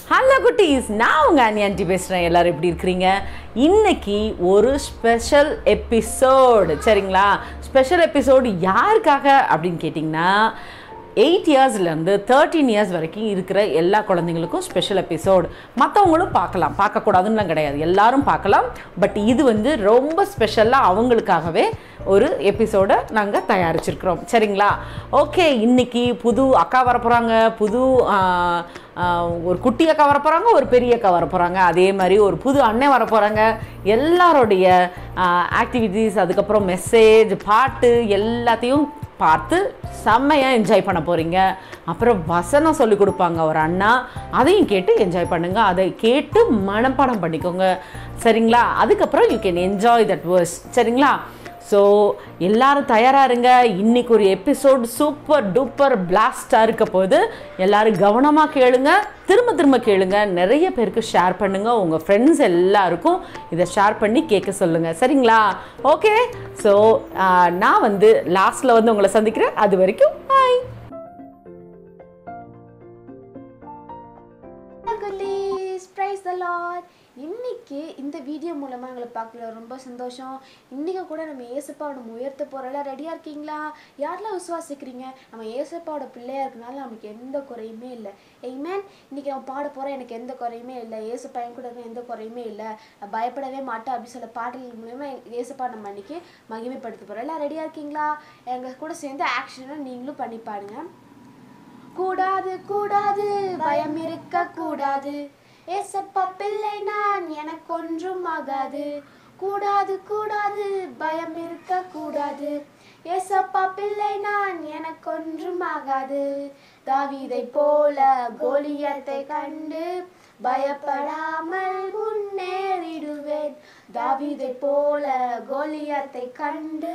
Hello குட்டீஸ் நான் உங்கள் அண்ணி ஆண்டி பேசுகிறேன் எல்லாரும் எப்படி இருக்கிறீங்க இன்னைக்கு ஒரு ஸ்பெஷல் எபிசோடு சரிங்களா ஸ்பெஷல் எபிசோடு யாருக்காக அப்படின்னு கேட்டிங்கன்னா எயிட் இயர்ஸ்லேருந்து தேர்ட்டீன் இயர்ஸ் வரைக்கும் இருக்கிற எல்லா குழந்தைங்களுக்கும் ஸ்பெஷல் எபிசோடு மற்றவங்களும் பார்க்கலாம் பார்க்கக்கூடாதுன்னுலாம் கிடையாது எல்லாரும் பார்க்கலாம் பட் இது வந்து ரொம்ப ஸ்பெஷலாக அவங்களுக்காகவே ஒரு எபிசோடை நாங்கள் தயாரிச்சிருக்கிறோம் சரிங்களா ஓகே இன்னைக்கு புது அக்கா வர போகிறாங்க புது ஆஹ், ஆஹ், ஒரு குட்டி அக்கா வர போகிறாங்க ஒரு பெரிய அக்கா வர போகிறாங்க அதே மாதிரி ஒரு புது அண்ணன் வர போகிறாங்க எல்லாருடைய ஆக்டிவிட்டீஸ் அதுக்கப்புறம் மெசேஜ் பாட்டு எல்லாத்தையும் பார்த்து செம்மையாக என்ஜாய் பண்ண போகிறீங்க அப்புறம் வசனம் சொல்லி கொடுப்பாங்க ஒரு அண்ணா அதையும் கேட்டு என்ஜாய் பண்ணுங்க அதை கேட்டு மனப்பாடம் பண்ணிக்கோங்க சரிங்களா அதுக்கப்புறம் you can enjoy that verse சரிங்களா ஸோ எல்லாரும் தயாராக இருங்க இன்னைக்கு ஒரு எபிசோட் சூப்பர் டூப்பர் பிளாஸ்டாக இருக்க போது எல்லாரும் கவனமாக கேளுங்க திரும்ப திரும்ப கேளுங்க நிறைய பேருக்கு ஷேர் பண்ணுங்க உங்கள் ஃப்ரெண்ட்ஸ் எல்லாருக்கும் இதை ஷேர் பண்ணி கேட்க சொல்லுங்க சரிங்களா ஓகே ஸோ நான் வந்து லாஸ்ட்டில் வந்து உங்களை சந்திக்கிறேன் அது வரைக்கும் பாய் குட்டீஸ் ப்ரைஸ் த லார்ட் இன்னைக்கு இந்த வீடியோ மூலமாக எங்களை பார்க்கல ரொம்ப சந்தோஷம் இன்றைக்கி கூட நம்ம ஏசப்பாவோட நம்ம உயர்த்த போகிறோம்ல ரெடியாக இருக்கீங்களா யாரெல்லாம் விசுவாசிக்கிறீங்க நம்ம ஏசப்பாவோட பிள்ளையா இருக்கனால நமக்கு எந்த குறையுமே இல்லை எய்மேன் இன்னைக்கு நம்ம பாட போகிறோம் எனக்கு எந்த குறையுமே இல்லை ஏசப்பா என் கூட இருக்க எந்த குறையுமே இல்லை நான் பயப்படவே மாட்டேன் அப்படி சில பாடல்கள் மூலயமா ஏசப்பா நம்ம இன்னைக்கு மகிமைப்படுத்த போகிறோம் எல்லாம் ரெடியாக இருக்கீங்களா எங்கள் கூட சேர்ந்து ஆக்ஷனை நீங்களும் பண்ணி பாடுங்க கூடாது கூடாது பயம் இருக்க கூடாது ஏசப்பா பிள்ளை நான் எனக்கு ஒன்றும் ஆகாது கூடாது கூடாது பயம் இருக்க கூடாது ஏசப்பா பிள்ளை நான் எனக்கு ஒன்றும் ஆகாது தாவீதை போல கோலியத்தை கண்டு பயப்படாமல் முன்னேறிடுவேன் தாவீதை போல கோலியத்தை கண்டு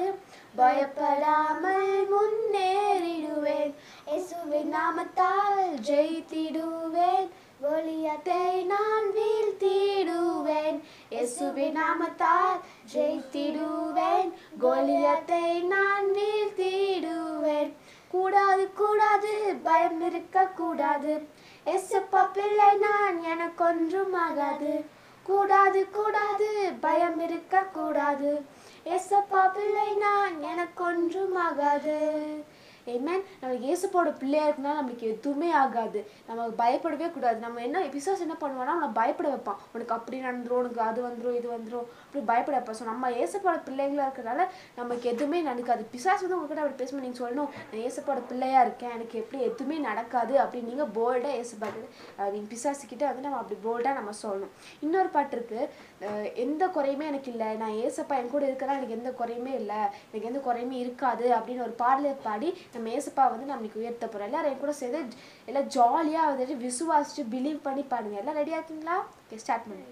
பயப்படாமல் முன்னேறிடுவேன் இயேசுவின் நாமத்தால் ஜெயித்திடுவேன் கோலியத்தை நான் வீழ்த்திடுவேன் இயேசுவின் நாமத்தால் ஜெயித்திடுவேன் கோலியத்தை நான் வீழ்த்திடுவேன் கூடாது கூடாது பயம் இருக்க கூடாது எசப்பா பிள்ளை நான் எனக்கு ஒன்றும் ஆகாது கூடாது கூடாது பயம் இருக்க கூடாது ஏசப்பா பிள்ளை நான் எனக்கு ஒன்றும் ஆகாது ஏமேன் நம்மளுக்கு ஏசப்பாவோட பிள்ளையா இருக்குனால நம்மளுக்கு எதுவுமே ஆகாது நம்ம பயப்படவே கூடாது நம்ம என்ன பிசாஸ் என்ன பண்ணுவானா நம்மளை பயப்பட வைப்பான் உனக்கு அப்படி நடந்துரும் உனக்கு அது வந்துரும் இது வந்துரும் அப்படி பயப்பட வைப்பான் ஸோ நம்ம ஏசப்பாவோட பிள்ளைங்களா இருக்கிறனால நமக்கு எதுவுமே நடக்காது பிசாஸ் வந்து உங்ககிட்ட அப்படி பேசும்போது நீங்கள் சொல்லணும் நான் ஏசப்பாவோட பிள்ளையா இருக்கேன் எனக்கு எப்படி எதுவுமே நடக்காது அப்படின்னு நீங்கள் போல்டாக ஏசப்பா நீங்கள் பிசாசுக்கிட்ட வந்து நம்ம அப்படி போல்டாக நம்ம சொல்லணும் இன்னொரு பாட்டு இருக்கு அஹ் எந்த குறையுமே எனக்கு இல்லை நான் ஏசப்பா என் கூட இருக்கிறா எனக்கு எந்த குறையுமே இல்லை எனக்கு எந்த குறையுமே இருக்காது அப்படின்னு ஒரு பாடலை பாடி நம்ம ஏசப்பா வந்து நம்மளுக்கு உயர்த்த போகிறோம் எல்லாரும் என் கூட சேர்ந்து ஜ- எல்லாம் ஜாலியாக வந்துட்டு விசுவாசிச்சு பிலீவ் பண்ணி பாடுங்க எல்லாம் ரெடியாக இருக்கீங்களா ஸ்டார்ட் பண்ணுங்க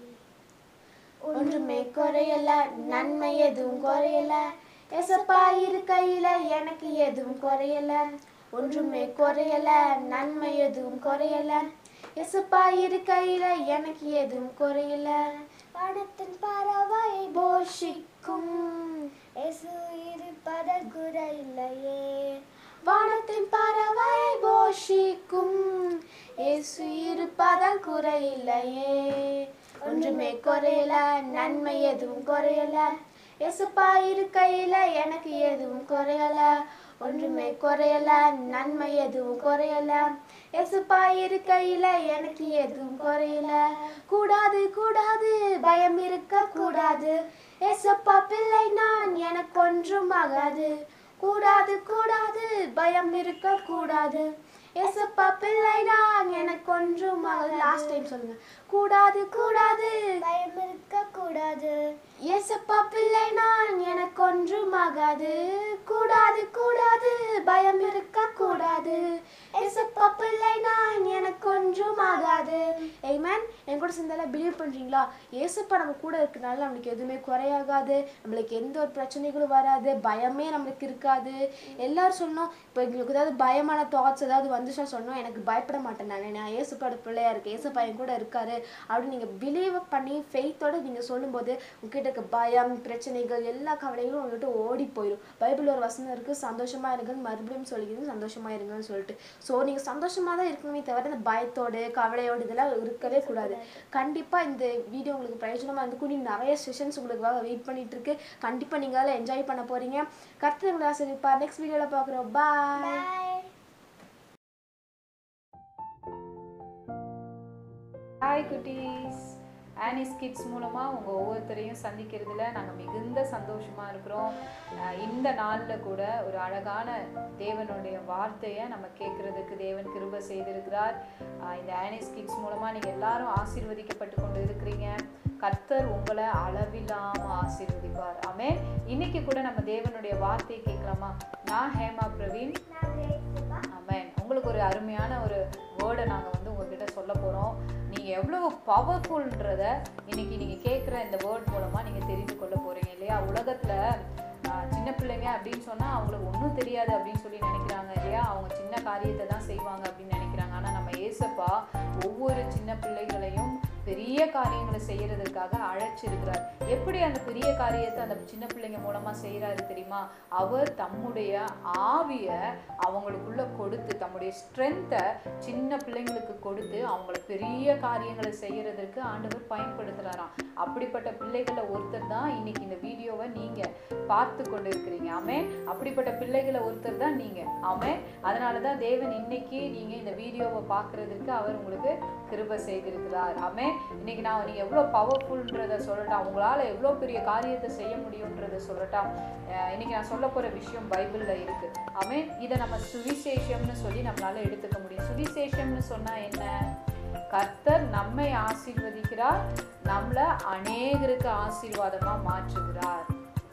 ஒன்றுமே குறையல நன்மை எதுவும் குறையல ஏசப்பா இருக்கையில எனக்கு எதுவும் குறையல ஒன்றுமே குறையல நன்மை எதுவும் குறையல ஏசப்பா இருக்கையில எனக்கு எதுவும் குறையல வானத்தின் பறவை போஷிக்கும் இயேசு இருப்பத குறையில்லையே வானத்தின் பறவை போஷிக்கும் இயேசு இருப்பதால் குறையில்லையே ஒன்றுமே குறையல நன்மை எதுவும் குறையல இயேசுப்பா இருக்கையில எனக்கு எதுவும் குறையல ஒன்றுமே குறையல நன்மை எதுவும் குறையல இயேசுப்பா இருக்கையில எனக்கு எதுவும் குறையல கூடாது கூடாது பயம் இருக்க கூடாது ஏசப்பா பிள்ளை நான் எனக்கு ஒன்றும் ஆகாது கூடாது கூடாது பயம் இருக்க கூடாது ஏசப்பா பிள்ளை நான் எனக்கு ஒன்றும் லாஸ்ட் டைம் சொல்லுங்க கூடாது கூடாது பயம் இருக்க கூடாது ஏசப்பா பிள்ளை நான் எனக்கு ஒன்றும் ஆகாது கூடாது கூடாது பயம் இருக்க கூடாது ஏசப்பா பிள்ளை நான் எனக்கு ஒன்றும் ஆகாது ஏமேன் என் கூட சேர்ந்தால பிலீவ் பண்றீங்களா ஏசப்பா நம்ம கூட இருக்கனால நம்மளுக்கு எதுவுமே குறையாகாது நம்மளுக்கு எந்த ஒரு பிரச்சனைகளும் வராது பயமே நம்மளுக்கு இருக்காது எல்லாரும் சொன்னோம் இப்போ எங்களுக்கு ஏதாவது பயமான தாட்ஸ் ஏதாவது வந்துச்சா சொன்னோம் எனக்கு பயப்பட மாட்டேன் நான் நான் ஏசப்பாவோட பிள்ளையா இருக்கேன் ஏசப்பா என் கூட இருக்காரு அப்படின்னு நீங்கள் பிலீவ் பண்ணி ஃபெய்த்தோட நீங்கள் சொல்லும்போது உங்ககிட்ட இருக்க பயம் பிரச்சனைகள் எல்லா கவலைகளும் உங்ககிட்ட ஓடி போயிடும் பைபிள் ஒரு வசனம் இருக்குது சந்தோஷமா இருங்கன்னு மறுபடியும் சொல்லிக்கிறது சந்தோஷமா இருங்கன்னு சொல்லிட்டு ஸோ நீங்கள் சந்தோஷமாக தான் இருக்கணுமே தவிர இந்த பயத்தோடு கவலையோடு இதெல்லாம் இருக்கவே கூடாது கண்டிப்பாக இந்த வீடியோ உங்களுக்கு பிரயோஜனமாக இருக்கும் நீங்கள் நிறைய செஷன்ஸ் உங்களுக்கு வெயிட் பண்ணிட்டு இருக்கு கண்டிப்பாக நீங்கள் அதில் என்ஜாய் பண்ண போகிறீங்க கருத்து உங்களை ஆசிரியப்பா நெக்ஸ்ட் வீடியோவில் பார்க்குறோம் பாய் பாய் ஹாய் குட்டீஸ் ஆனிஸ் கிட்ஸ் மூலமாக உங்கள் ஒவ்வொருத்தரையும் சந்திக்கிறதுல நாங்கள் மிகுந்த சந்தோஷமாக இருக்கிறோம் அஹ் இந்த நாளில் கூட ஒரு அழகான தேவனுடைய வார்த்தையை நம்ம கேட்குறதுக்கு தேவன் கிருபை செய்திருக்கிறார் அஹ் இந்த ஆனிஸ் கிட்ஸ் மூலமாக நீங்கள் எல்லாரும் ஆசீர்வதிக்கப்பட்டு கொண்டு இருக்கிறீங்க கர்த்தர் உங்களை அளவில்லாமல் ஆசீர்வதிப்பார் ஆமே இன்னைக்கு கூட நம்ம தேவனுடைய வார்த்தையை கேட்கலாமா நான் ஹேமா பிரவீன் ஆமென் உங்களுக்கு ஒரு அருமையான ஒரு வேர்டை நாங்கள் வந்து உங்ககிட்ட சொல்ல போகிறோம் நீங்கள் எவ்வளவு பவர்ஃபுல்ன்றத இன்னைக்கு நீங்கள் கேட்குற இந்த வேர்ட் மூலமாக நீங்கள் தெரிந்து கொள்ள போகிறீங்க இல்லையா உலகத்தில் சின்ன பிள்ளைங்க அப்படின்னு சொன்னால் அவங்களுக்கு ஒன்றும் தெரியாது அப்படின்னு சொல்லி நினைக்கிறாங்க இல்லையா அவங்க சின்ன காரியத்தை தான் செய்வாங்க அப்படின்னு நினைக்கிறாங்க ஆனால் நம்ம ஏசப்பா ஒவ்வொரு சின்ன பிள்ளைகளையும் பெரிய காரியங்களை செய்யறதுக்காக அழைச்சிருக்கிறார் எப்படி அந்த பெரிய காரியத்தை அந்த சின்ன பிள்ளைங்க மூலமா செய்யறாரு தெரியுமா அவர் தம்முடைய ஆவிய அவங்களுக்குள்ள கொடுத்து தம்முடைய ஸ்ட்ரென்த்தை சின்ன பிள்ளைங்களுக்கு கொடுத்து அவங்கள பெரிய காரியங்களை செய்யறதுக்கு ஆண்டவர் பயன்படுத்துறாராம் அப்படிப்பட்ட பிள்ளைகளை ஒருத்தர் தான் இன்னைக்கு இந்த வீடியோவை நீங்க பார்த்து கொண்டு இருக்கிறீங்க ஆமே அப்படிப்பட்ட பிள்ளைகளை ஒருத்தர் தான் நீங்க ஆமே அதனால தான் தேவன் இன்னைக்கு நீங்க இந்த வீடியோவை பார்க்கறதுக்கு அவர் உங்களுக்கு கிருபை செய்திருக்கிறார் ஆமே இன்னைக்கு நான் நீங்க எவ்வளோ பவர்ஃபுல்ன்றத சொல்லட்டா உங்களால எவ்வளோ பெரிய காரியத்தை செய்ய முடியுன்றத சொல்லட்டா அஹ் இன்னைக்கு நான் சொல்ல போற விஷயம் பைபிள்ல இருக்கு ஆமே இதை நம்ம சுவிசேஷம்னு சொல்லி நம்மளால எடுத்துக்க முடியும் சுவிசேஷம்னு சொன்னா என்ன கர்த்தர் நம்மை ஆசீர்வதிக்கிறார் நம்மள அநேகருக்கு ஆசீர்வாதமா மாற்றுகிறார்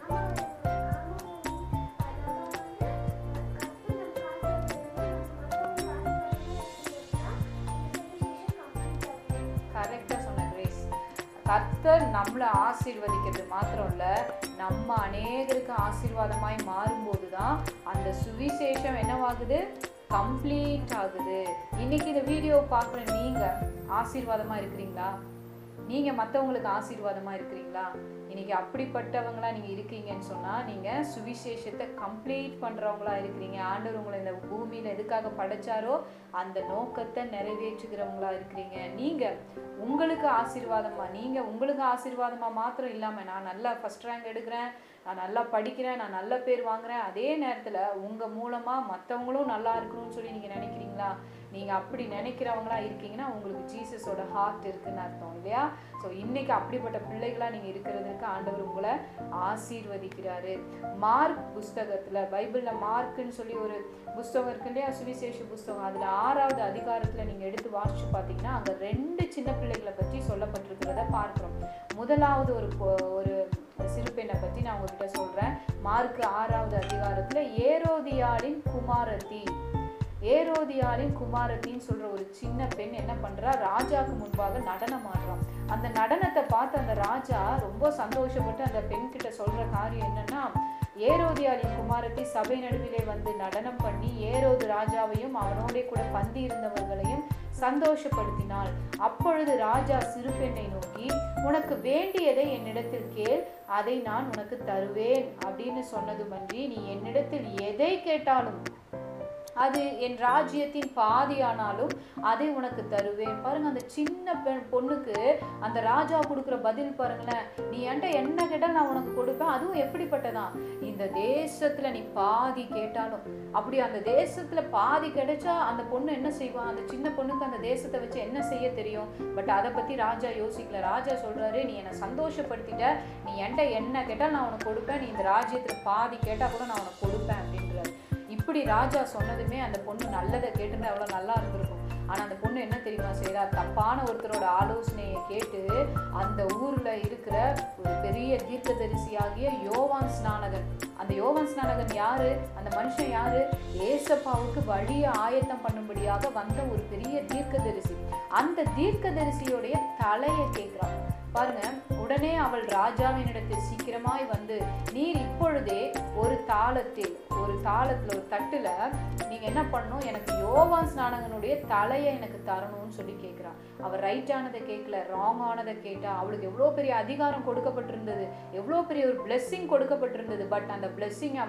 கரெக்டா சொன்ன கிரேஸ் கர்த்தர் நம்மளை ஆசீர்வதிக்கிறது மாத்திரம் இல்ல நம்ம அநேகருக்கு ஆசீர்வாதமாய் மாறும்போது தான் அந்த சுவிசேஷம் என்னவாகுது கம்ப்ளீட் ஆகுது இன்னைக்கு இந்த வீடியோ பார்க்குற நீங்க ஆசீர்வாதமா இருக்கிறீங்களா நீங்க மற்றவங்களுக்கு ஆசீர்வாதமா இருக்கிறீங்களா இன்னைக்கு அப்படிப்பட்டவங்களா நீங்க இருக்கீங்கன்னு சொன்னா நீங்க சுவிசேஷத்தை கம்ப்ளீட் பண்றவங்களா இருக்கிறீங்க ஆண்டவர் உங்களை இந்த பூமியில எதுக்காக படைச்சாரோ அந்த நோக்கத்தை நிறைவேற்றுகிறவங்களா இருக்கிறீங்க நீங்க உங்களுக்கு ஆசீர்வாதமா நீங்க உங்களுக்கு ஆசீர்வாதமா மாத்திரம் இல்லாம நான் நல்லா ஃபர்ஸ்ட் ரேங்க் எடுக்கிறேன் நான் நல்லா படிக்கிறேன் நான் நல்ல பேர் வாங்குறேன் அதே நேரத்துல உங்க மூலமா மத்தவங்களும் நல்லா இருக்கணும்னு சொல்லி நீங்க நினைக்கிறீங்களா நீங்க அப்படி நினைக்கிறவங்களா இருக்கீங்கன்னா உங்களுக்கு ஜீசஸோட ஹார்ட் இருக்குன்னு அர்த்தம் இல்லையா ஸோ இன்னைக்கு அப்படிப்பட்ட பிள்ளைகளா நீங்க இருக்கிறதுக்கு ஆண்டவர் உங்களை ஆசீர்வதிக்கிறாரு மார்க் புஸ்தகத்துல பைபிள்ல மார்க்குன்னு சொல்லி ஒரு புஸ்தகம் இருக்கு இல்லையா சுவிசேஷ புஸ்தகம் அதுல ஆறாவது அதிகாரத்துல நீங்க எடுத்து வாசிச்சு பார்த்தீங்கன்னா அங்க ரெண்டு சின்ன பிள்ளைகளை பற்றி சொல்லப்பட்டிருக்கிறத பார்க்கிறோம் முதலாவது ஒரு பொ- ஒரு சிறு பெண்ணை பற்றி நான் உங்ககிட்ட சொல்றேன் மார்க் ஆறாவது அதிகாரத்துல ஏரோதியாளின் குமாரத்தி ஏரோதியாளின் குமாரத்தின்னு சொல்ற ஒரு சின்ன பெண் என்ன பண்றா ராஜாக்கு முன்பாக நடனம் ஆடுறான் அந்த நடனத்தை பார்த்து அந்த ராஜா ரொம்ப சந்தோஷப்பட்டு அந்த பெண் கிட்ட சொல்ற காரியம் என்னன்னா ஏரோதியாளின் குமாரத்தி சபை நடுவிலே வந்து நடனம் பண்ணி ஏரோது ராஜாவையும் அவனோட கூட பந்தி இருந்தவர்களையும் சந்தோஷப்படுத்தினாள் அப்பொழுது ராஜா சிறு பெண்ணை நோக்கி உனக்கு வேண்டியதை என்னிடத்தில் கேள் அதை நான் உனக்கு தருவேன் அப்படின்னு சொன்னதுமன்றி நீ என்னிடத்தில் எதை கேட்டாலும் அது என் ராஜ்யத்தின் பாதியானாலும் அதை உனக்கு தருவேன் பாருங்க அந்த சின்ன பெண் பொண்ணுக்கு அந்த ராஜா கொடுக்குற பதில் பாருங்களேன் நீ என்கிட்ட என்ன கேட்டாலும் நான் உனக்கு கொடுப்பேன் அதுவும் எப்படிப்பட்டதான் இந்த தேசத்துல நீ பாதி கேட்டாலும் அப்படி அந்த தேசத்துல பாதி கிடைச்சா அந்த பொண்ணு என்ன செய்வான் அந்த சின்ன பொண்ணுக்கு அந்த தேசத்தை வச்சு என்ன செய்ய தெரியும் பட் அதை பத்தி ராஜா யோசிக்கல ராஜா சொல்றாரு நீ என்னை சந்தோஷப்படுத்திட்ட நீ என்கிட்ட என்ன கேட்டாலும் நான் உனக்கு கொடுப்பேன் நீ இந்த ராஜ்யத்துல பாதி கேட்டா கூட நான் உனக்கு கொடுப்பேன் அப்படின்றாரு இப்படி ராஜா சொன்னதுமே அந்த பொண்ணு நல்லதை கேட்டுன்னு அவ்வளோ நல்லா இருந்திருக்கும் ஆனால் அந்த பொண்ணு என்ன தெரியுமா செய்றா தப்பான ஒருத்தரோட ஆலோசனையை கேட்டு அந்த ஊர்ல இருக்கிற ஒரு பெரிய தீர்க்கதரிசியாகிய யோவான் ஸ்நானகன் அந்த யோவான் ஸ்நானகன் யாரு அந்த மனுஷன் யாரு ஏசப்பாவுக்கு வழியை ஆயத்தம் பண்ணும்படியாக வந்த ஒரு பெரிய தீர்க்கதரிசி அந்த தீர்க்கதரிசியோடைய தலையை கேட்கிறான் பாருங்க உடனே அவள் ராஜாவினிடத்தில் சீக்கிரமாய் வந்து நீர் இப்பொழுதே ஒரு தாளத்தில் ஒரு தாளத்துல ஒரு தட்டுல நீங்க என்ன பண்ணணும் எனக்கு யோவான் ஸ்நானகனுடைய தலையை எனக்கு தரணும்னு சொல்லி கேட்கிறா அவள் ரைட் ஆனதை கேட்கல ராங் ஆனதை கேட்டா அவளுக்கு எவ்வளோ பெரிய அதிகாரம் கொடுக்கப்பட்டிருந்தது எவ்வளோ பெரிய ஒரு blessing கொடுக்கப்பட்டிருந்தது பட் அந்த blessing அவ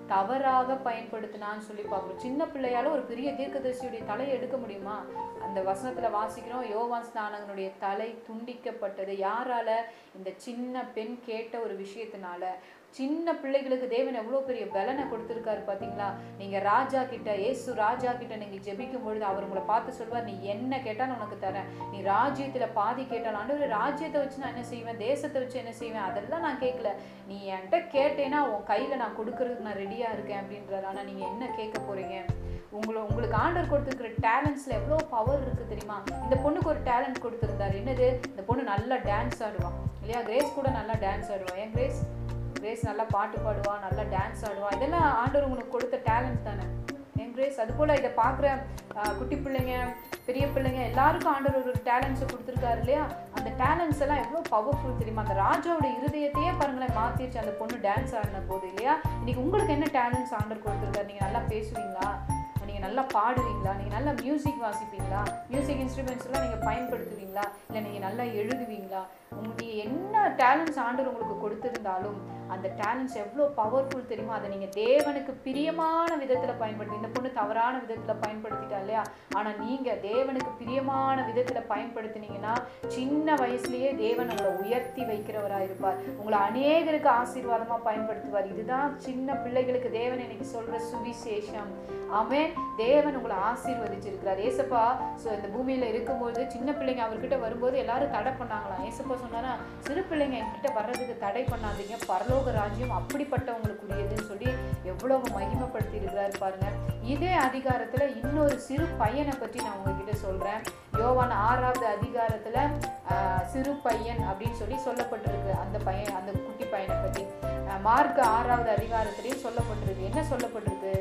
தவறாக பயன்படுத்தினான்னு சொல்லி பார்க்குறோம் சின்ன பிள்ளையால ஒரு பெரிய தீர்க்கதரிசியுடைய தலையை எடுக்க முடியுமா அந்த வசனத்துல வாசிக்கிறோம் யோவான் ஸ்நானகனுடைய தலை துண்டிக்கப்பட்டது யாரால இந்த சின்ன பெண் கேட்ட ஒரு விஷயத்தினால சின்ன பிள்ளைகளுக்கு தேவன் எவ்வளோ பெரிய பலனை கொடுத்துருக்காரு பார்த்தீங்களா நீங்கள் ராஜா கிட்ட ஏசு ராஜா கிட்ட நீங்கள் ஜெபிக்கும் பொழுது அவர் உங்களை பார்த்து சொல்வார் நீ என்ன கேட்டாலும் உனக்கு தரேன் நீ ராஜ்யத்தில் பாதி கேட்டாலும் ஆண்டவர் ராஜ்யத்தை வச்சு நான் என்ன செய்வேன் தேசத்தை வச்சு என்ன செய்வேன் அதெல்லாம் நான் கேட்கல நீ என்கிட்ட கேட்டேன்னா உன் கையில் நான் கொடுக்கறதுக்கு நான் ரெடியாக இருக்கேன் அப்படின்றாரு ஆனால் நீங்கள் என்ன கேட்க போறீங்க உங்களை உங்களுக்கு ஆண்டவர் கொடுத்துருக்கிற டேலண்ட்ஸில் எவ்வளோ பவர் இருக்குது தெரியுமா இந்த பொண்ணுக்கு ஒரு டேலண்ட் கொடுத்துருந்தாரு என்னது இந்த பொண்ணு நல்லா டான்ஸ் ஆடுவான் இல்லையா கிரேஸ் கூட நல்லா டான்ஸ் ஆடுவா ஏன் கிரேஸ் கிரேஸ் நல்லா பாட்டு பாடுவா நல்லா டான்ஸ் ஆடுவா இதெல்லாம் ஆண்டவர் உங்களுக்கு கொடுத்த டேலண்ட் தானே ஏன் கிரேஸ் அது போல் இதை பார்க்குற குட்டி பிள்ளைங்க பெரிய பிள்ளைங்க எல்லாருக்கும் ஆண்டவர் ஒரு டேலண்ட்ஸை கொடுத்துருக்காரு இல்லையா அந்த டேலண்ட்ஸ் எல்லாம் எவ்வளோ பவர்ஃபுல் தெரியுமா அந்த ராஜாவோட இருதயத்தையே பாருங்களேன் மாற்றிடுச்சு அந்த பொண்ணு டான்ஸ் ஆடின போது இல்லையா இன்னைக்கு உங்களுக்கு என்ன டேலண்ட்ஸ் ஆண்டவர் கொடுத்துருக்காரு நீங்கள் நல்லா பேசுவீங்களா நீங்கள் நல்லா பாடுவீங்களா நீங்கள் நல்லா மியூசிக் வாசிப்பீங்களா மியூசிக் இன்ஸ்ட்ருமெண்ட்ஸ்லாம் நீங்கள் பயன்படுத்துவீங்களா இல்லை நீங்கள் நல்லா எழுதுவீங்களா உங்களுக்கு நீங்கள் என்ன டேலண்ட்ஸ் ஆண்டவர் உங்களுக்கு கொடுத்துருந்தாலும் அந்த டேலண்ட்ஸ் எவ்வளோ பவர்ஃபுல் தெரியுமா அதை நீங்கள் தேவனுக்கு பிரியமான விதத்தில் பயன்படுத்தி இந்த பொண்ணு தவறான விதத்தில் பயன்படுத்திட்டா இல்லையா ஆனால் நீங்கள் தேவனுக்கு பிரியமான விதத்தில் பயன்படுத்தினீங்கன்னா சின்ன வயசுலயே தேவன் உங்களை உயர்த்தி வைக்கிறவராக இருப்பார் உங்களை அநேகருக்கு ஆசீர்வாதமாக பயன்படுத்துவார் இதுதான் சின்ன பிள்ளைகளுக்கு தேவன் இன்னைக்கு சொல்கிற சுவிசேஷம் ஆமென் தேவன் உங்களை ஆசீர்வதிச்சிருக்கிறார் ஏசப்பா ஸோ இந்த பூமியில் இருக்கும்போது சின்ன பிள்ளைங்க அவர்கிட்ட வரும்போது எல்லாரும் தடை பண்ணாங்களாம் ஏசப்பா சொன்னாரா சிறு பிள்ளைங்க என்கிட்ட வர்றதுக்கு தடை பண்ணாதீங்க பரலோக ராஜ்யம் அப்படிப்பட்டவங்களுக்குரியதுன்னு சொல்லி எவ்வளவு மகிமைப்படுத்தி இருக்கிறாரு பாருங்க இதே அதிகாரத்துல இன்னொரு சிறு பையனை பற்றி நான் உங்ககிட்ட சொல்றேன் யோவான் ஆறாவது அதிகாரத்துல ஆஹ், சிறு பையன் அப்படின்னு சொல்லி சொல்லப்பட்டிருக்கு அந்த பையன் அந்த குட்டி பையனை பற்றி ஆஹ், மார்க் ஆறாவது அதிகாரத்திலையும் சொல்லப்பட்டிருக்கு என்ன சொல்லப்பட்டிருக்கு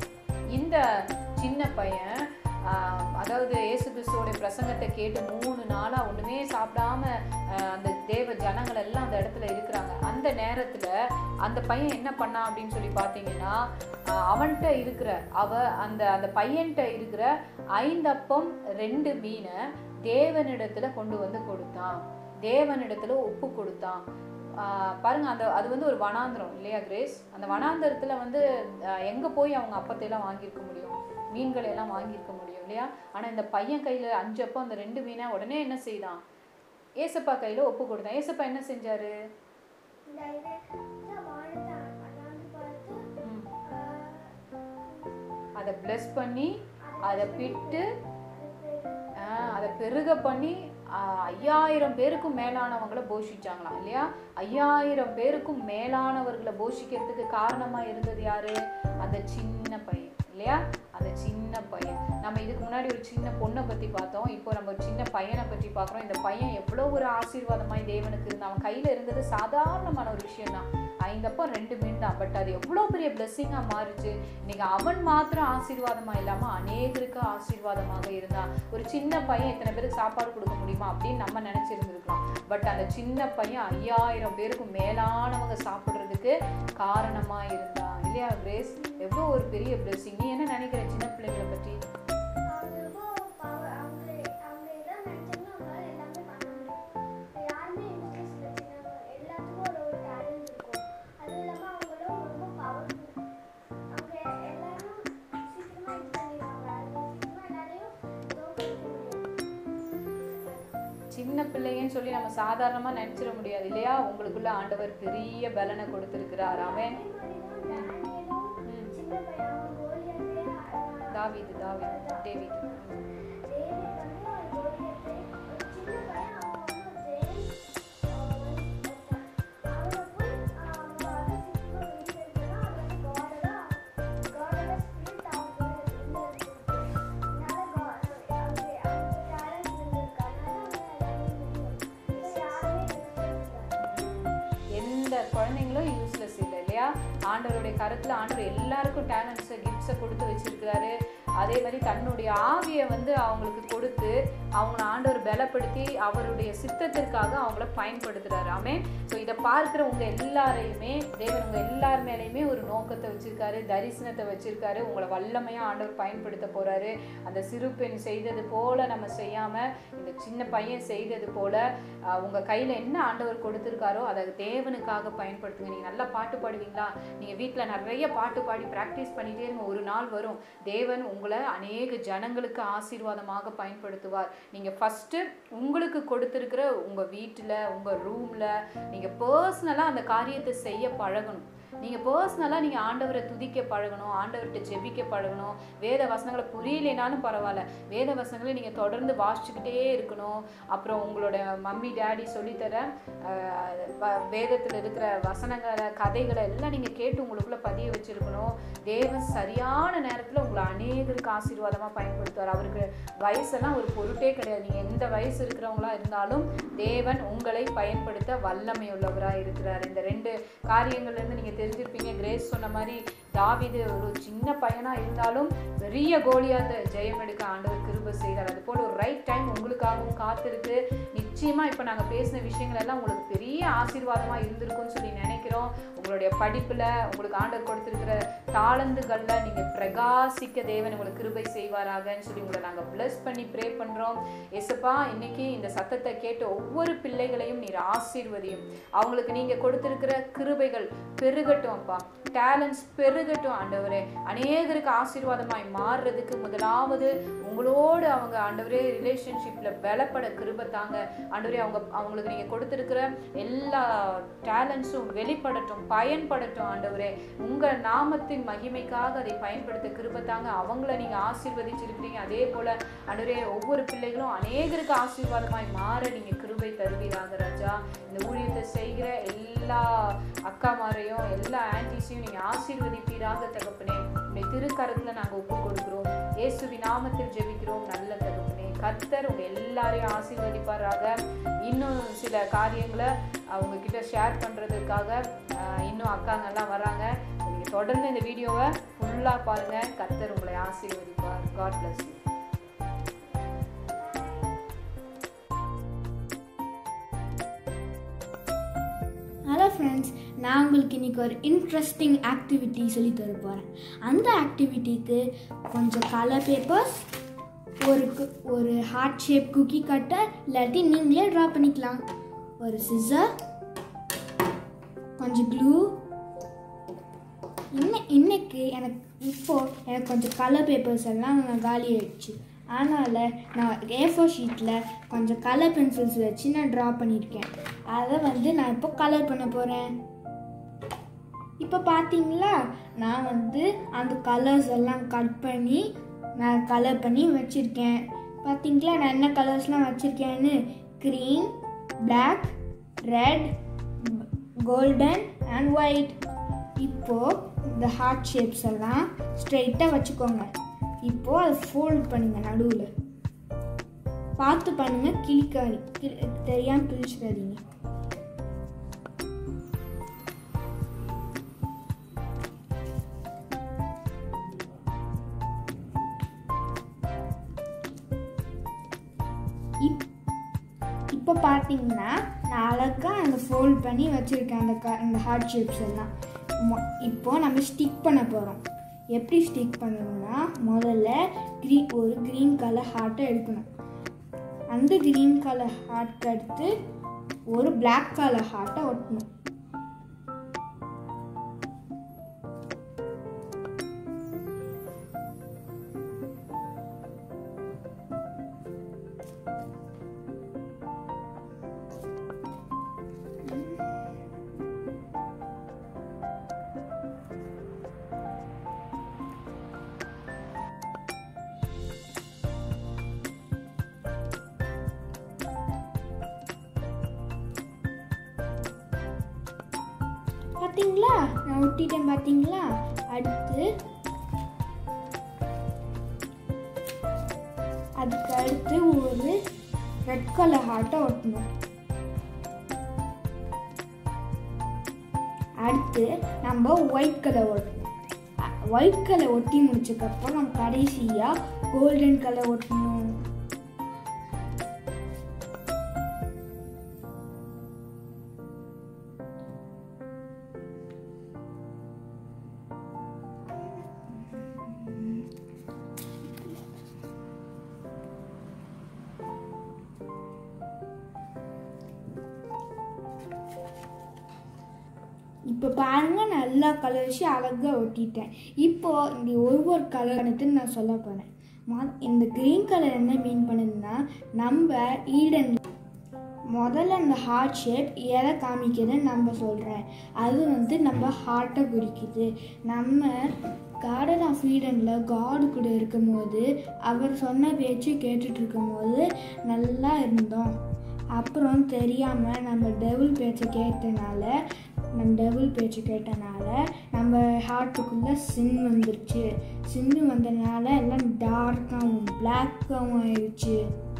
இந்த சின்ன பையன் ஆஹ், அதாவது இயேசு கிறிஸ்துவோட பிரசங்கத்தை கேட்டு மூணு நாளா ஒண்ணுமே சாப்பிடாம ஆஹ், அந்த தேவ ஜனங்கள் எல்லாம் அந்த இடத்துல இருக்கிறாங்க அந்த நேரத்துல அந்த பையன் என்ன பண்ணான் அப்படின்னு சொல்லி பார்த்தீங்கன்னா ஆஹ், அவன்கிட்ட இருக்கிற அவ அந்த அந்த பையன்கிட்ட இருக்கிற ஐந்தப்பம் ரெண்டு மீனை தேவனிடத்துல கொண்டு வந்து கொடுத்தான் தேவனிடத்துல ஒப்பு கொடுத்தான் ஆஹ் பாருங்க அந்த அது வந்து ஒரு வனாந்திரம் இல்லையா கிரேஸ் அந்த வனாந்திரத்துல வந்து ஆஹ் எங்க போய் அவங்க அப்பத்தை எல்லாம் வாங்கியிருக்க முடியும் மீன்களை எல்லாம் வாங்கியிருக்க முடியும் இல்லையா ஆனா இந்த பையன் கையில அஞ்சு அப்பம் அந்த ரெண்டு மீனை உடனே என்ன செய்தான் ஏசப்பா கையில ஒப்பு கொடுத்தான் ஏசப்பா என்ன செஞ்சாரு இந்த இதை இந்த வானத்தை அண்ணாந்து பார்த்து ம், ஆஹ், அதை பிளஸ் பண்ணி அதை பிட்டு அது பேரு ஆஹ் அதை பெருக பண்ணி ஆஹ் ஐயாயிரம் பேருக்கும் மேலானவங்களை போஷிச்சாங்களாம் இல்லையா ஐயாயிரம் பேருக்கும் மேலானவர்களை போஷிக்கிறதுக்கு காரணமா இருந்தது யாரு அந்த சின்ன பையன் இல்லையா அந்த சின்ன பையன் நம்ம இதுக்கு முன்னாடி ஒரு சின்ன பொண்ணை பத்தி பார்த்தோம் இப்போ நம்ம ஒரு சின்ன பையனை பற்றி பார்க்குறோம் இந்த பையன் எவ்வளோ ஒரு ஆசீர்வாதமாய் தேவனுக்கு இருந்தான் அவன் கையில இருந்தது சாதாரணமான ஒரு விஷயம் தான் ஐந்தப்போ ரெண்டு மீன் தான் பட் அது எவ்வளோ பெரிய பிளெஸ்ஸிங்காக மாறுச்சு இன்னைக்கு அவன் மாத்திரம் ஆசீர்வாதமா இல்லாம அநேகருக்கு ஆசீர்வாதமாக இருந்தான் ஒரு சின்ன பையன் இத்தனை பேருக்கு சாப்பாடு கொடுக்க முடியுமா அப்படின்னு நம்ம நினைச்சிருந்துருக்கலாம் பட் அந்த சின்ன பையன் ஐயாயிரம் பேருக்கு மேலானவங்க சாப்பிடுறதுக்கு காரணமா இருந்தான் இல்லையா கிரேஸ் எவ்வளோ ஒரு பெரிய பிளெஸ்ஸிங் நீ என்ன நினைக்கிற சின்ன பிள்ளைங்களை பற்றி அவங்க ரொம்ப power- அவங்க அவங்க எல்லாம் நினைச்சாங்கன்னா அவங்களால எல்லாமே பண்ண முடியும் இப்ப யாருமே இன்ட்ரெஸ்ட் வச்சுருந்தாங்க எல்லாத்துக்கும் ஒரு ஒரு டேலண்ட் இருக்கும் அதுவும் இல்லாமல் அவங்களும் ரொம்ப பவர்ஃபுல் அவங்க எல்லாரும் சீக்கிரமா இது பண்ணிடுவாங்க அது சீக்கிரமா எல்லாரையும் தோற்கடிக்க முடியும் சின்ன பிள்ளைங்கன்னு சொல்லி நம்ம சாதாரணமா நினைச்சிட முடியாது இல்லையா உங்களுக்குள்ள ஆண்டவர் பெரிய பலனை கொடுத்திருக்கிறார் அவன் அதே மாதிரி தான் டேனியலும் சின்ன பையன் அவன் கோலியாத்தே அழகான தாவீது தாவீது டேவிட் டேவிட் வந்து ஒரு கோலியாத்தை ஒரு சின்ன பையன் அவன் வந்து ஒரு ஜெயின் அவனை போய் அவங்க அதை சீக்கிரமா வெளியேறினா அது வந்து காடோட காடோட ஸ்பிரிட் அவன் கூட இருந்திருக்கு அதனால அவங்க அவங்க டேலண்ட் இருந்திருக்கு அதனால அவன் எல்லாமே யாருமே எந்த குழந்தைங்களும் யூஸ்லெஸ் இல்லை இல்லையா ஆண்டவருடைய கருத்துல ஆண்டவர் எல்லாருக்கும் டேலண்ட்ஸை கிஃப்ட்ஸை கொடுத்து வச்சிருக்கிறாரு அதே மாதிரி தன்னுடைய ஆவியை வந்து அவங்களுக்கு கொடுத்து அவங்கள ஆண்டவர் பலப்படுத்தி அவருடைய சித்தத்திற்காக அவங்கள பயன்படுத்துறாரு ஆமே ஸோ இதை பார்க்குற உங்க எல்லாரையுமே தேவன் உங்க எல்லார் மேலேயுமே ஒரு நோக்கத்தை வச்சிருக்காரு தரிசனத்தை வச்சிருக்காரு உங்களை வல்லமையா ஆண்டவர் பயன்படுத்த போறாரு அந்த சிறு பெண் செய்தது போல நம்ம செய்யாம இந்த சின்ன பையன் செய்தது போல ஆஹ், உங்க கையில என்ன ஆண்டவர் கொடுத்திருக்காரோ அதை தேவனுக்காக பயன்படுத்துங்க நீங்க நல்லா பாட்டு பாடுவீங்களா நீங்க வீட்ல நிறைய பாட்டு பாடி பிராக்டிஸ் பண்ணிட்டே இருங்க ஒரு நாள் வரும் தேவன் உங்களை அநேக ஜனங்களுக்கு ஆசீர்வாதமாக பயன்படுத்துவார் நீங்க ஃபர்ஸ்ட் உங்களுக்கு கொடுத்திருக்கிற உங்க வீட்டுல உங்க ரூம்ல நீங்க பர்சனலா அந்த காரியத்தை செய்ய பழகணும் நீங்க பர்சனலா நீங்க ஆண்டவரை துதிக்க பழகணும் ஆண்டவர்கிட்ட ஜெபிக்க பழகணும் வேத வசனங்களை புரியலைனாலும் பரவாயில்ல வேத வசனங்களை நீங்க தொடர்ந்து வாசிச்சுக்கிட்டே இருக்கணும் அப்புறம் உங்களோட மம்மி டேடி சொல்லித்தர ஆஹ், வ- வேதத்துல இருக்கிற வசனங்களை கதைகளை எல்லாம் நீங்க கேட்டு உங்களுக்குள்ள பதிய வச்சிருக்கணும் தேவன் சரியான நேரத்துல உங்களை அநேகருக்கு ஆசீர்வாதமா பயன்படுத்துவார் அவருக்கு வயசெல்லாம் ஒரு பொருட்டே கிடையாது நீங்க எந்த வயசு இருக்கிறவங்களா இருந்தாலும் தேவன் உங்களை பயன்படுத்த வல்லமை உள்ளவரா இருக்கிறார் இந்த ரெண்டு காரியங்கள்ல இருந்து நீங்க தெரிஞ்சிருப்பீங்க கிரேஸ் சொன்ன மாதிரி தாவீது ஒரு சின்ன பையனா இருந்தாலும் பெரிய கோலியாத்த ஜெயம் எடுக்க ஆண்டவர் கிருபை செய்தார் அது போல ஒரு ரைட் டைம் உங்களுக்காகவும் காத்திருக்கு நிச்சயமா இப்ப நாங்க பேசின விஷயங்கள் எல்லாம் உங்களுக்கு பெரிய ஆசீர்வாதமா இருந்திருக்கும்னு சொல்லி நினைக்கிறோம் உங்களுடைய படிப்புல உங்களுக்கு ஆண்டவர் கொடுத்திருக்கிற தாளந்துகள்ல நீங்க பிரகாசிக்க தேவன் உங்களுக்கு கிருபை செய்வாராகன்னு சொல்லி உங்களை நாங்க bless பண்ணி ப்ரே பண்றோம் எசப்பா இன்னைக்கு இந்த சத்தத்தை கேட்டு ஒவ்வொரு பிள்ளைகளையும் நீர் ஆசீர்வதியும் அவங்களுக்கு நீங்க கொடுத்திருக்கிற கிருபைகள் பெருகட்டும் அப்பா டேலண்ட்ஸ் பெருகட்டும் ஆண்டவரே அநேகருக்கு ஆசீர்வாதமாய் மாறுறதுக்கு முதலாவது உங்களோடு அவங்க ஆண்டவரே ரிலேஷன்ஷிப்ல பலப்பட கிருபை தாங்க ஆண்டவரே அவங்க அவங்களுக்கு நீங்க கொடுத்திருக்கிற எல்லா டேலண்ட்ஸும் வெளிப்படட்டும் பயன்படட்டும் ஆண்டவரே உங்க நாமத்தின் மகிமைக்காக அதை பயன்படுத்த கிருபை தாங்க அவங்கள நீங்க ஆசீர்வதிச்சிருக்கிறீங்க அதே போல ஆண்டவரே ஒவ்வொரு பிள்ளைகளும் அநேகருக்கு ஆசீர்வாதமாய் மாற நீங்க கிருபை தருவீராக ராஜா இந்த ஊழியத்தை செய்கிற எல்லா அக்காமாரையும் எல்லா ஆன்டிஸையும் நீங்க ஆசீர்வதிப்பீராக தகப்பனே உடைய திருக்கரத்துல நாங்க ஒப்பு கொடுக்கிறோம் இயேசுவி நாமத்தில் ஜெபிக்கிறோம் நல்ல தகப்பனே கர்த்தர் உங்க எல்லாரையும் ஆசீர்வதிப்பாராக இன்னும் சில காரியங்களை அவங்க கிட்ட ஷேர் பண்றதுக்காக ஆஹ், இன்னும் அக்காங்கெல்லாம் வராங்க நீங்க தொடர்ந்து இந்த வீடியோவை ஃபுல்லா பாருங்க கர்த்தர் உங்களை ஆசீர்வதிப்பார் God bless you hello friends நான் உங்களுக்கு இன்னைக்கு ஒரு இன்ட்ரெஸ்டிங் ஆக்டிவிட்டி சொல்லி தர போகிறேன் அந்த ஆக்டிவிட்டிக்கு கொஞ்சம் கலர் பேப்பர்ஸ் ஒரு கு- ஒரு ஹார்ட் ஷேப் குக்கி கட்டர் இல்லாட்டி நீங்களே ட்ரா பண்ணிக்கலாம் ஒரு சிசர் கொஞ்சம் க்ளூ இன்ன இன்னைக்கு எனக்கு இப்போ எனக்கு கொஞ்சம் கலர் பேப்பர்ஸ் எல்லாம் காலி ஆயிடுச்சு அதனால் நான் ஏ ஃபோர் ஷீட்டில் கொஞ்சம் கலர் பென்சில்ஸ் வச்சு நான் ட்ரா பண்ணியிருக்கேன் அதை வந்து நான் இப்போ கலர் பண்ண போகிறேன் இப்போ பார்த்தீங்களா நான் வந்து அந்த கலர்ஸ் எல்லாம் கட் பண்ணி நான் கலர் பண்ணி வச்சுருக்கேன் பார்த்தீங்களா நான் என்ன கலர்ஸ்லாம் வச்சுருக்கேன்னு green black red golden and white இப்போ இந்த ஹார்ட் ஷேப்ஸ் எல்லாம் ஸ்ட்ரைட்டாக வச்சுக்கோங்க இப்போ அதை ஃபோல்ட் பண்ணுங்க நடுவில் பார்த்து பண்ணுங்க கிழிக்காது தெரியாமல் கிழிச்சிடாதீங்க இப் இப்போ பார்த்தீங்கன்னா நான் அழகாக அந்த ஃபோல்ட் பண்ணி வச்சுருக்கேன் அந்த க அந்த ஹார்ட் ஷேப்ஸ் எல்லாம் மொ- இப்போ நம்ம ஸ்டிக் பண்ண போகிறோம் எப்படி ஸ்டிக் பண்ணணும்னா முதல்ல க்ரீ ஒரு க்ரீன் கலர் ஹார்ட்டை எடுக்கணும் அந்த க்ரீன் கலர் ஹார்ட் அடுத்து ஒரு Black கலர் ஹார்ட்டை ஒட்டணும் பார்த்தீங்களா நான் ஒட்டிட்டேன் பார்த்தீங்களா அடுத்து அதுக்கு அடுத்து ஒரு ரெட் கலர் ஹார்ட்டை ஒட்டணும் அடுத்து நம்ம ஒயிட் கலர் ஒட்டணும் ஒயிட் கலர் ஒட்டி முடிச்சதுக்கப்புறம் நம்ம கடைசியாக கோல்டன் கலர் ஒட்டணும் இப்போ பாருங்க நான் எல்லா கலர்ஸையும் அழகாக ஒட்டிட்டேன் இப்போ இந்த ஒவ்வொரு கலர் நான் சொல்ல போகிறேன் இந்த க்ரீன் கலர் என்ன மீன் பண்ணுதுன்னா நம்ம ஈடன் முதல்ல அந்த ஹார்ட் ஷேப் எதை காமிக்குதுன்னு நம்ம சொல்கிறேன் அது வந்து நம்ம ஹார்ட்டை குறிக்குது நம்ம கார்டன் ஆஃப் ஈடனில் காடு கூட இருக்கும்போது அவர் சொன்ன பேச்சு கேட்டுட்டு இருக்கும்போது நல்லா இருந்தோம் அப்புறம் தெரியாமல் நம்ம டெவில் பேச்சை கேட்டனால நம்ம டெவில் பேச்சு கேட்டனால நம்ம ஹார்ட்டுக்குள்ளே சின் வந்துருச்சு சின்னு வந்தனால எல்லாம் டார்க்காகவும் பிளாக்காகவும் ஆயிடுச்சு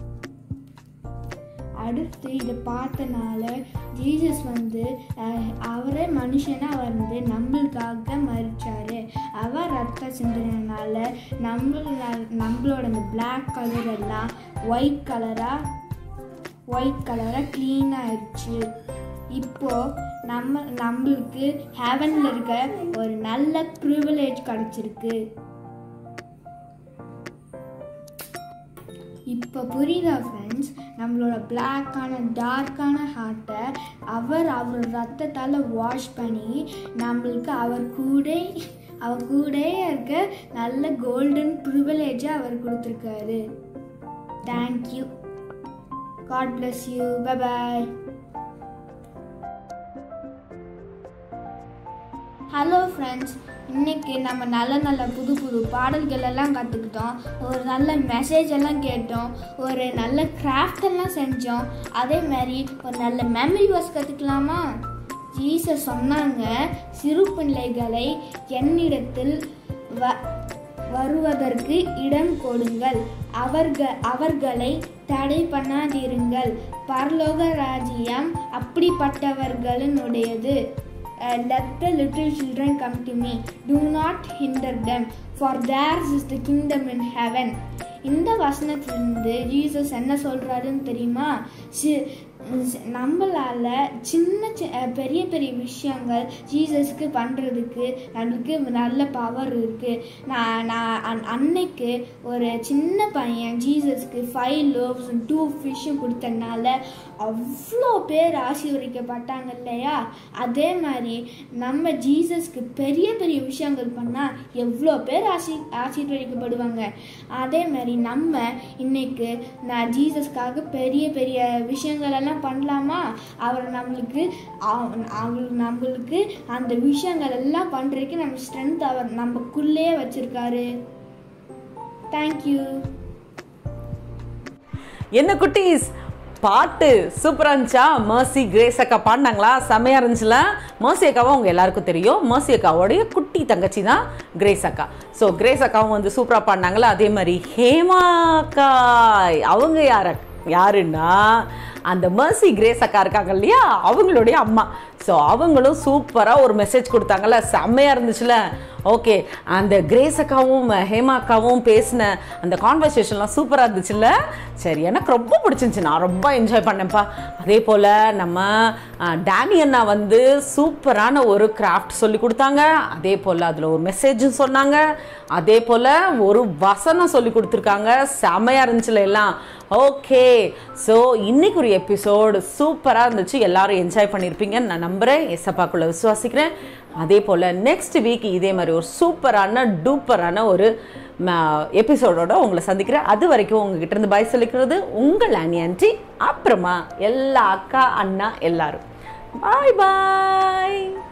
அடுத்து இதை பார்த்தனால ஜீசஸ் வந்து அஹ், அவரே மனுஷனாக வந்து நம்மளுக்காக மறிச்சாரு அவர் ரத்தம் சிந்தினால நம்மள நம்மளோட அந்த பிளாக் கலர் எல்லாம் ஒயிட் கலராக ஒயிட் கலராக க்ளீன் ஆயிடுச்சு இப்போ நம்ம நம்மளுக்கு ஹெவனில் இருக்க ஒரு நல்ல ப்ரிவிலேஜ் கிடச்சிருக்கு இப்போ புரியுதா ஃப்ரெண்ட்ஸ் நம்மளோட பிளாக்கான டார்க்கான ஹார்ட்டை அவர் அவர் ரத்தத்தால் வாஷ் பண்ணி நம்மளுக்கு அவர் கூட அவர் கூடயே இருக்க நல்ல கோல்டன் ப்ரிவிலேஜை அவர் கொடுத்துருக்காரு thank you God bless you bye hello friends இன்னைக்கு நம்ம நல்ல நல்ல புது புது பாடல்கள் எல்லாம் கற்றுக்கிட்டோம் ஒரு நல்ல மெசேஜ் எல்லாம் கேட்டோம் ஒரு நல்ல கிராஃப்ட் எல்லாம் செஞ்சோம் அதே மாதிரி ஒரு நல்ல மெமரி வாஸ் கற்றுக்கலாமா ஜீசஸ் சொன்னாங்க சிறு பிள்ளைகளை என்னிடத்தில் வ வருவதற்கு இடம் கொடுங்கள் அவர்க அவர்களை தடை பண்ணாதிருங்கள் பரலோக ராஜ்யம் அப்படிப்பட்டவர்களினுடையது Uh, let the little children come to me. Do not hinder them, for theirs is the kingdom in heaven. இந்த வசனத்திலிருந்து ஜீசஸ் என்ன சொல்றாருன்னு தெரியுமா சி- சி- நம்மளால சின்ன சி- அஹ் பெரிய பெரிய விஷயங்கள் ஜீசஸ்க்கு பண்ணுறதுக்கு நம்மளுக்கு நல்ல பவர் இருக்குது நான் நான் அன்- அன்னைக்கு ஒரு சின்ன பையன் ஜீசஸ்க்கு ஃபைவ் லோவ்ஸ் டூ ஃபிஷ்ஷும் கொடுத்தனால அவ்வளோ பேர் ஆசீர்வதிக்கப்பட்டாங்க இல்லையா அதே மாதிரி நம்ம ஜீசஸ்க்கு பெரிய பெரிய விஷயங்கள் பண்ணால் எவ்வளோ பேர் ஆசி ஆசீர்வதிக்கப்படுவாங்க அதே மாதிரி நம்ம இன்னைக்கு நான் ஜீசஸ்க்காக பெரிய பெரிய விஷயங்கள் எல்லாம் பண்ணலாமா அவர் நம்மளுக்கு அவ- அவர் நம்மளுக்கு அந்த விஷயங்கள் எல்லாம் பண்ணுறதுக்கு நம்ம ஸ்ட்ரென்த் அவர் நமக்குள்ளேயே வச்சிருக்காரு தேங்க்யூ என்ன குட்டீஸ் பாட்டு சூப்பராக இருந்துச்சா மர்சி கிரேஸ் அக்கா பாடினாங்களா செம்மையாக இருந்துச்சுல மர்சி அக்காவும் உங்கள் எல்லாருக்கும் தெரியும் மர்சி அக்காவோடைய குட்டி தங்கச்சி தான் கிரேஸ் அக்கா ஸோ கிரேஸ் அக்காவும் வந்து சூப்பராக பாடினாங்களா அதே மாதிரி ஹேமா அக்கா அவங்க யார் யாருன்னா அந்த மர்சி கிரேஸ் அக்கா இருக்காங்க இல்லையா அவங்களுடைய அம்மா ஸோ அவங்களும் சூப்பராக ஒரு மெசேஜ் கொடுத்தாங்கல்ல செம்மையாக இருந்துச்சுல ஓகே அந்த கிரேஸ் அக்காவும் ஹேமா அக்காவும் பேசின அந்த கான்வர்சேஷன்லாம் சூப்பராக இருந்துச்சுல்ல சரி எனக்கு ரொம்ப பிடிச்சிருந்துச்சு நான் ரொம்ப என்ஜாய் பண்ணேன்ப்பா அதே போல் நம்ம அஹ், டேனி அண்ணா வந்து சூப்பரான ஒரு கிராஃப்ட் சொல்லி கொடுத்தாங்க அதே போல் அதில் ஒரு மெசேஜும் சொன்னாங்க அதே போல் ஒரு வசனம் சொல்லி கொடுத்துருக்காங்க செமையாக இருந்துச்சுல எல்லாம் ஓகே ஸோ இன்னைக்கு ஒரு எபிசோடு சூப்பராக இருந்துச்சு எல்லாரும் என்ஜாய் பண்ணியிருப்பீங்கன்னு நான் நம்புகிறேன் எஸ்அப்பாக்குள்ளே விசுவாசிக்கிறேன் அதே போல் நெக்ஸ்ட் வீக் இதே மாதிரி ஒரு சூப்பரான டூப்பரான ஒரு எபிசோடோட உங்களை சந்திக்கிறேன் அது வரைக்கும் உங்ககிட்ட இருந்து பாய் சொல்லிக்கிறது உங்கள் அண்ணி ஆன்ட்டி அப்புறமா எல்லா அக்கா அண்ணா எல்லாரும் பாய் பாய்